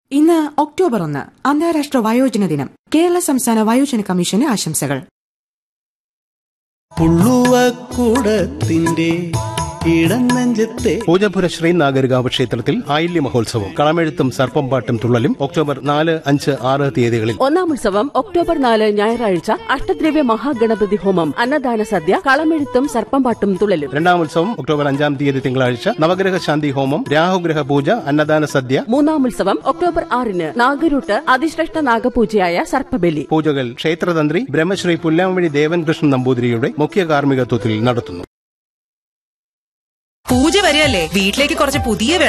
ഇന്ന് ഒക്ടോബർ ഒന്ന് അന്താരാഷ്ട്ര വയോജന ദിനം കേരള സംസ്ഥാന വയോജന കമ്മീഷന് ആശംസകൾ പുള്ളുവക്കൂടത്തിന്റെ ഇടനെഞ്ചത്തെ പൂജപുര ശ്രീനാഗരികാവ് ക്ഷേത്രത്തിൽ ആയില്യ മഹോത്സവം കളമെഴുത്തും സർപ്പംപാട്ടും തുള്ളലും ഒക്ടോബർ നാല് അഞ്ച് ആറ് തീയതികളിൽ ഒന്നാം ഉത്സവം ഒക്ടോബർ നാല് ഞായറാഴ്ച അഷ്ടദ്രവ്യ മഹാഗണപതി ഹോമം അന്നദാന സദ്യ കളമെഴുത്തും സർപ്പംപാട്ടും തുള്ളലും രണ്ടാം ഉത്സവം ഒക്ടോബർ അഞ്ചാം തീയതി തിങ്കളാഴ്ച നവഗ്രഹ ശാന്തി ഹോമം രാഹുഗ്രഹ പൂജ അന്നദാന സദ്യ മൂന്നാം ഉത്സവം ഒക്ടോബർ ആറിന് നാഗരൂട്ട് അതിശ്രേഷ്ഠ നാഗപൂജയായ സർപ്പബലി പൂജകൾ ക്ഷേത്രതന്ത്രി ബ്രഹ്മശ്രീ പുല്ലാമണി ദേവൻകൃഷ്ണൻ നമ്പൂതിരിയുടെ മുഖ്യ കാർമ്മികത്വത്തിൽ നടത്തുന്നു പൂജ വരെയല്ലേ വീട്ടിലേക്ക് കുറച്ച് പുതിയ